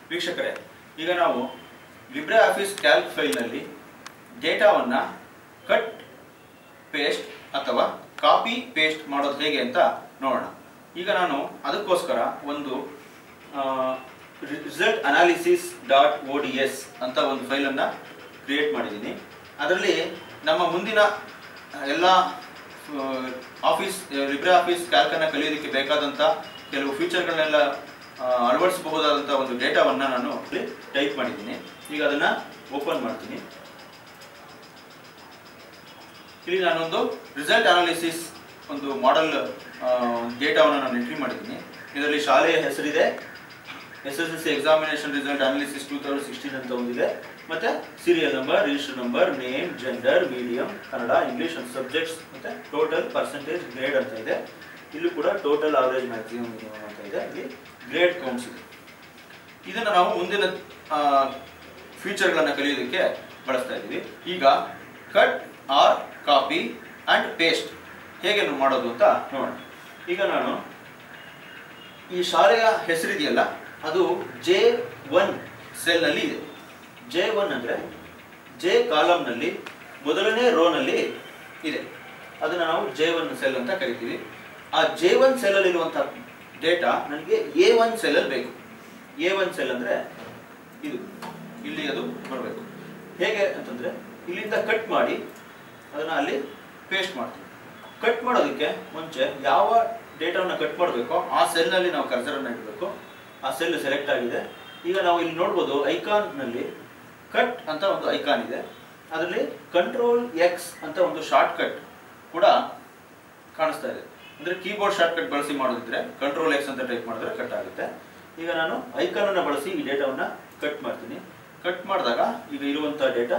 ವೀಕ್ಷಕರೇ ಈಗ ನಾವು ಲಿಬ್ರೆ ಆಫೀಸ್ ಕ್ಯಾಲ್ಕ್ ಫೈಲ್ನಲ್ಲಿ ಡೇಟಾವನ್ನು ಕಟ್ ಪೇಸ್ಟ್ ಅಥವಾ ಕಾಪಿ ಪೇಸ್ಟ್ ಮಾಡೋದು ಹೇಗೆ ಅಂತ ನೋಡೋಣ ಈಗ ನಾನು ಅದಕ್ಕೋಸ್ಕರ ಒಂದು result analysis dot O D S ಅಂತ ಒಂದು ಫೈಲನ್ನು ಕ್ರಿಯೇಟ್ ಮಾಡಿದ್ದೀನಿ ಅದರಲ್ಲಿ ನಮ್ಮ ಮುಂದಿನ ಎಲ್ಲ ಆಫೀಸ್ ಲಿಬ್ರೆ ಆಫೀಸ್ ಕ್ಯಾಲ್ಕನ್ನು ಕಲಿಯೋದಕ್ಕೆ ಬೇಕಾದಂಥ ಕೆಲವು ಫೀಚರ್ಗಳನ್ನೆಲ್ಲ ಅಳವಡಿಸಬಹುದಾದಂಥ ಒಂದು ಡೇಟಾವನ್ನು ನಾನು ಅಲ್ಲಿ ಟೈಪ್ ಮಾಡಿದ್ದೀನಿ ಈಗ ಅದನ್ನು ಓಪನ್ ಮಾಡ್ತೀನಿ ಇಲ್ಲಿ ನಾನೊಂದು ರಿಸಲ್ಟ್ ಅನಾಲಿಸಿಸ್ ಒಂದು ಮಾಡೆಲ್ ಡೇಟಾವನ್ನು ನಾನು ಎಂಟ್ರಿ ಮಾಡಿದ್ದೀನಿ ಇದರಲ್ಲಿ ಶಾಲೆಯ ಹೆಸರಿದೆ S S L C examination result analysis two thousand sixteen ಅಂತ ಒಂದಿದೆ ಮತ್ತೆ serial number register number name gender medium Kannada English and subjects ಮತ್ತೆ ಟೋಟಲ್ ಪರ್ಸೆಂಟೇಜ್ ಗ್ರೇಡ್ ಅಂತ ಇದೆ ಇಲ್ಲೂ ಕೂಡ ಟೋಟಲ್ ಆವರೇಜ್ ಮ್ಯಾಕ್ಸಿಮಮ್ ಮಿನಿಮಮ್ ಅಂತ ಇದೆ ಇಲ್ಲಿ ಗ್ರೇಡ್ ಕೌಂಟ್ಸ್ ಇದೆ ಇದನ್ನು ನಾವು ಮುಂದಿನ ಫೀಚರ್ಗಳನ್ನು ಕಲಿಯೋದಕ್ಕೆ ಬಳಸ್ತಾ ಇದ್ದೀವಿ ಈಗ cut or copy and paste ಹೇಗೆ ಮಾಡೋದು ಅಂತ ನೋಡೋಣ ಈಗ ನಾನು ಈ ಶಾಲೆಯ ಹೆಸರಿದೆಯಲ್ಲ ಅದು ಜೆ ಒನ್ ಸೆಲ್ನಲ್ಲಿ ಇದೆ ಜೆ ಒನ್ ಅಂದರೆ ಜೆ ಕಾಲಮ್ನಲ್ಲಿ ಮೊದಲನೇ ರೋನಲ್ಲಿ ಇದೆ ಅದನ್ನು ನಾವು ಜೆ ಒನ್ ಸೆಲ್ ಅಂತ ಕರಿತೀವಿ ಆ ಜೆ ಒನ್ ಸೆಲ್ಲಲ್ಲಿರುವಂಥ ಡೇಟಾ ನನಗೆ ಎ ಒನ್ ಸೆಲ್ಲಲ್ಲಿ ಬೇಕು ಎ ಒನ್ ಸೆಲ್ ಅಂದರೆ ಇದು ಇಲ್ಲಿ ಅದು ಬರಬೇಕು ಹೇಗೆ ಅಂತಂದರೆ ಇಲ್ಲಿಂದ ಕಟ್ ಮಾಡಿ ಅದನ್ನು ಅಲ್ಲಿ ಪೇಸ್ಟ್ ಮಾಡ್ತೀವಿ ಕಟ್ ಮಾಡೋದಕ್ಕೆ ಮುಂಚೆ ಯಾವ ಡೇಟಾವನ್ನು ಕಟ್ ಮಾಡಬೇಕೋ ಆ ಸೆಲ್ನಲ್ಲಿ ನಾವು ಕರ್ಸರನ್ನು ಇಡಬೇಕು ಆ ಸೆಲ್ ಸೆಲೆಕ್ಟ್ ಆಗಿದೆ ಈಗ ನಾವು ಇಲ್ಲಿ ನೋಡ್ಬೋದು ಐಕಾನ್ನಲ್ಲಿ ಕಟ್ ಅಂತ ಒಂದು ಐಕಾನ್ ಇದೆ ಅದರಲ್ಲಿ ಕಂಟ್ರೋಲ್ ಎಕ್ಸ್ ಅಂತ ಒಂದು ಶಾರ್ಟ್ ಕಟ್ ಕೂಡ ಕಾಣಿಸ್ತಾ ಇದೆ ಅಂದರೆ ಕೀಬೋರ್ಡ್ ಶಾರ್ಟ್ ಕಟ್ ಬಳಸಿ ಮಾಡೋದಿದ್ರೆ ಕಂಟ್ರೋಲ್ ಎಕ್ಸ್ ಅಂತ ಟೈಪ್ ಮಾಡಿದ್ರೆ ಕಟ್ ಆಗುತ್ತೆ ಈಗ ನಾನು ಐಕಾನನ್ನು ಬಳಸಿ ಈ ಡೇಟಾವನ್ನು ಕಟ್ ಮಾಡ್ತೀನಿ ಕಟ್ ಮಾಡಿದಾಗ ಈಗ ಇರುವಂಥ ಡೇಟಾ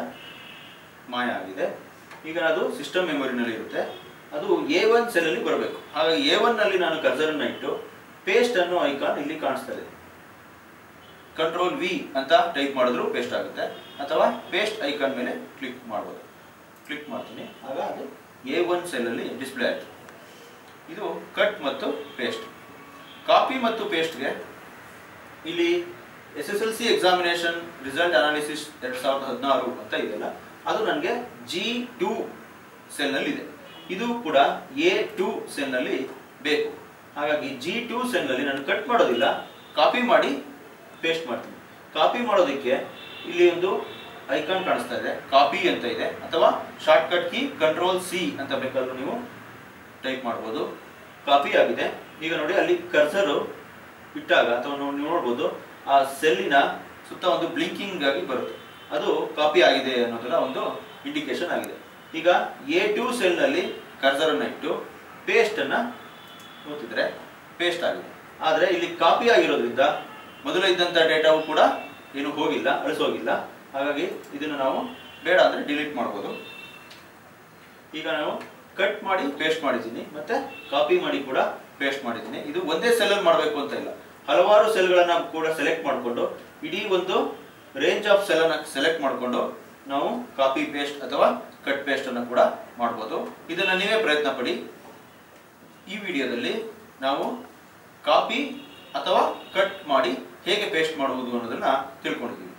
ಮಾಯ ಆಗಿದೆ ಈಗ ಅದು ಸಿಸ್ಟಮ್ ಮೆಮೊರಿನಲ್ಲಿ ಇರುತ್ತೆ ಅದು ಎ ಒನ್ ಸೆಲ್ಲಲ್ಲಿ ಬರಬೇಕು ಹಾಗಾಗಿ ಎ ಒನ್ನಲ್ಲಿ ನಾನು ಕರ್ಸರನ್ನು ಇಟ್ಟು ಪೇಸ್ಟ್ ಅನ್ನೋ ಐಕಾನ್ ಇಲ್ಲಿ ಕಾಣಿಸ್ತಾ ಇದೆ ಕಂಟ್ರೋಲ್ ವಿ ಅಂತ ಟೈಪ್ ಮಾಡಿದ್ರು ಪೇಸ್ಟ್ ಆಗುತ್ತೆ ಅಥವಾ ಪೇಸ್ಟ್ ಐಕಾನ್ ಮೇಲೆ ಕ್ಲಿಕ್ ಮಾಡ್ಬೋದು ಕ್ಲಿಕ್ ಮಾಡ್ತೀನಿ ಆಗ ಅದು ಎ ಒನ್ ಸೆಲ್ಲಲ್ಲಿ ಡಿಸ್ಪ್ಲೇ ಆಯಿತು ಇದು ಕಟ್ ಮತ್ತು ಪೇಸ್ಟ್ ಕಾಪಿ ಮತ್ತು ಪೇಸ್ಟ್ಗೆ ಇಲ್ಲಿ S S L C examination result analysis ಎರಡು ಸಾವಿರದ ಹದಿನಾರು ಅಂತ ಇದೆಯಲ್ಲ ಅದು ನನಗೆ ಜಿ ಟು ಸೆಲ್ನಲ್ಲಿ ಇದೆ ಇದು ಕೂಡ ಎ ಟು ಸೆಲ್ನಲ್ಲಿ ಬೇಕು ಹಾಗಾಗಿ ಜಿ ಟು ಸೆಲ್ನಲ್ಲಿ ನಾನು ಕಟ್ ಮಾಡೋದಿಲ್ಲ ಕಾಪಿ ಮಾಡಿ ಪೇಸ್ಟ್ ಮಾಡ್ತೀನಿ ಕಾಪಿ ಮಾಡೋದಕ್ಕೆ ಇಲ್ಲಿ ಒಂದು ಐಕಾನ್ ಕಾಣಿಸ್ತಾ ಇದೆ ಕಾಪಿ ಅಂತ ಇದೆ ಅಥವಾ ಶಾರ್ಟ್ಕಟ್ ಕೀ ಕಂಟ್ರೋಲ್ ಸಿ ಅಂತ ಬೇಕಾದ್ರೂ ನೀವು ಟೈಪ್ ಮಾಡ್ಬೋದು ಕಾಪಿ ಆಗಿದೆ ಈಗ ನೋಡಿ ಅಲ್ಲಿ ಕರ್ಸರು ಇಟ್ಟಾಗ ಅಥವಾ ನೀವು ನೋಡ್ಬೋದು ಆ ಸೆಲ್ಲಿನ ಸುತ್ತ ಒಂದು ಬ್ಲಿಂಕಿಂಗ್ ಆಗಿ ಬರುತ್ತೆ ಅದು ಕಾಪಿ ಆಗಿದೆ ಅನ್ನೋದರ ಒಂದು ಇಂಡಿಕೇಶನ್ ಆಗಿದೆ ಈಗ ಎ ಟು ಸೆಲ್ನಲ್ಲಿ ಕರ್ಸರನ್ನು ಇಟ್ಟು ಪೇಸ್ಟನ್ನು ಓದಿದ್ರೆ ಪೇಸ್ಟ್ ಆಗಿದೆ ಆದರೆ ಇಲ್ಲಿ ಕಾಪಿ ಆಗಿರೋದ್ರಿಂದ ಮೊದಲು ಇದ್ದಂಥ ಡೇಟಾವು ಕೂಡ ಏನು ಹೋಗಿಲ್ಲ ಅಳಿಸೋಗಿಲ್ಲ ಹಾಗಾಗಿ ಇದನ್ನು ನಾವು ಬೇಡ ಅಂದರೆ ಡಿಲೀಟ್ ಮಾಡ್ಬೋದು ಈಗ ನಾವು ಕಟ್ ಮಾಡಿ ಪೇಸ್ಟ್ ಮಾಡಿದ್ದೀನಿ ಮತ್ತೆ ಕಾಪಿ ಮಾಡಿ ಕೂಡ ಪೇಸ್ಟ್ ಮಾಡಿದ್ದೀನಿ ಇದು ಒಂದೇ ಸೆಲ್ಲಲ್ಲಿ ಮಾಡಬೇಕು ಅಂತ ಇಲ್ಲ ಹಲವಾರು ಸೆಲ್ಗಳನ್ನು ಕೂಡ ಸೆಲೆಕ್ಟ್ ಮಾಡಿಕೊಂಡು ಇಡೀ ಒಂದು ರೇಂಜ್ ಆಫ್ ಸೆಲ್ಲನ್ನು ಸೆಲೆಕ್ಟ್ ಮಾಡಿಕೊಂಡು ನಾವು ಕಾಪಿ ಪೇಸ್ಟ್ ಅಥವಾ ಕಟ್ ಪೇಸ್ಟ್ ಅನ್ನು ಕೂಡ ಮಾಡ್ಬೋದು ಇದನ್ನು ನೀವೇ ಪ್ರಯತ್ನ ಪಡಿ ಈ ವಿಡಿಯೋದಲ್ಲಿ ನಾವು ಕಾಪಿ ಅಥವಾ ಕಟ್ ಮಾಡಿ ಹೇಗೆ ಪೇಸ್ಟ್ ಮಾಡುವುದು ಅನ್ನೋದನ್ನ ತಿಳ್ಕೊಂಡಿದ್ದೀವಿ